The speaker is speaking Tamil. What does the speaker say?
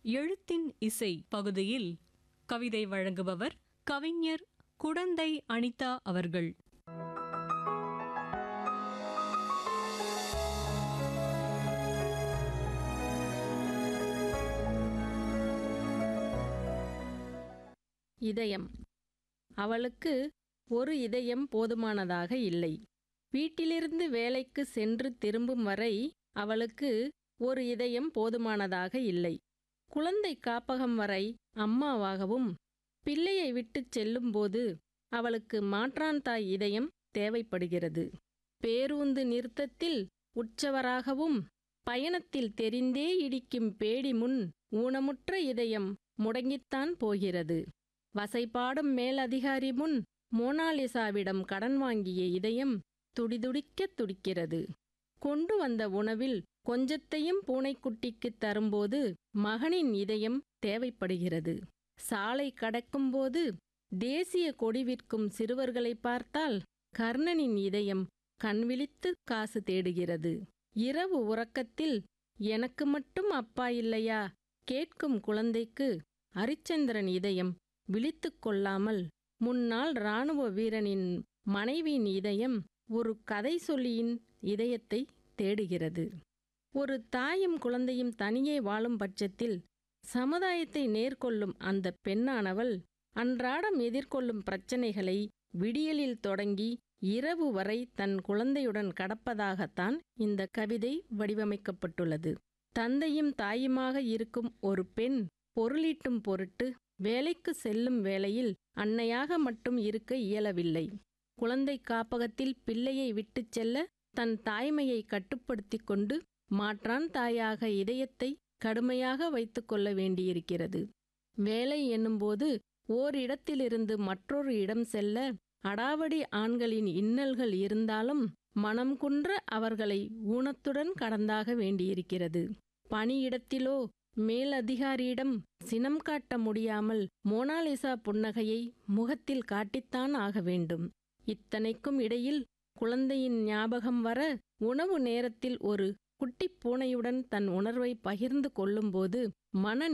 எழுத்தின் இசை பகுதியில் கவிதை வழங்குபவர் கவிஞர் குடந்தை அனிதா அவர்கள் இதயம் அவளுக்கு ஒரு இதயம் போதுமானதாக இல்லை வீட்டிலிருந்து வேலைக்கு சென்று திரும்பும் வரை அவளுக்கு ஒரு இதயம் போதுமானதாக இல்லை குழந்தை காப்பகம் வரை அம்மாவாகவும் பிள்ளையை விட்டுச் செல்லும்போது அவளுக்கு மாற்றான் தாய் இதயம் தேவைப்படுகிறது பேருந்து நிறுத்தத்தில் உற்சவராகவும் பயணத்தில் தெரிந்தே இடிக்கும் பேடி முன் ஊனமுற்ற இதயம் முடங்கித்தான் போகிறது வசைபாடும் மேலதிகாரி முன் மோனாலிசாவிடம் கடன் வாங்கிய இதயம் துடிதுடிக்கத் துடிக்கிறது கொண்டு வந்த உணவில் கொஞ்சத்தையும் பூனைக்குட்டிக்கு தரும்போது மகனின் இதயம் தேவைப்படுகிறது சாலை கடக்கும்போது தேசிய கொடி விற்கும் சிறுவர்களை பார்த்தால் கர்ணனின் இதயம் கண்விழித்து காசு தேடுகிறது இரவு உறக்கத்தில் எனக்கு மட்டும் அப்பா இல்லையா கேட்கும் குழந்தைக்கு அரிச்சந்திரன் இதயம் விழித்துக் கொள்ளாமல் முன்னாள் இராணுவ வீரனின் மனைவியின் இதயம் ஒரு கதை சொல்லியின் இதயத்தை தேடுகிறது ஒரு தாயும் குழந்தையும் தனியே வாழும் பட்சத்தில் சமுதாயத்தை நேர்கொள்ளும் அந்த பெண்ணானவள் அன்றாடம் எதிர்கொள்ளும் பிரச்சனைகளை விடியலில் தொடங்கி இரவு வரை தன் குழந்தையுடன் கடப்பதாகத்தான் இந்த கவிதை வடிவமைக்கப்பட்டுள்ளது தந்தையும் தாயுமாக இருக்கும் ஒரு பெண் பொருளீட்டும் பொருட்டு வேலைக்கு செல்லும் வேளையில் அன்னையாக மட்டும் இருக்க இயலவில்லை குழந்தை காப்பகத்தில் பிள்ளையை விட்டுச் செல்ல தன் தாய்மையை கட்டுப்படுத்தி கொண்டு மாற்றான் தாயாக இதயத்தை கடுமையாக வைத்துக் கொள்ள வேண்டியிருக்கிறது வேலை என்னும்போது ஓரிடத்திலிருந்து மற்றொரு இடம் செல்ல அடாவடி ஆண்களின் இன்னல்கள் இருந்தாலும் மனம் குன்ற அவர்களை ஊனத்துடன் கடந்தாக வேண்டியிருக்கிறது பணியிடத்திலோ மேலதிகாரியிடம் சினம் காட்ட முடியாமல் மோனாலிசா புன்னகையை முகத்தில் காட்டித்தான் ஆக வேண்டும் இத்தனைக்கும் இடையில் குழந்தையின் ஞாபகம் வர உணவு நேரத்தில் ஒரு குட்டிப் பூனையுடன் தன் உணர்வை பகிர்ந்து கொள்ளும்போது மன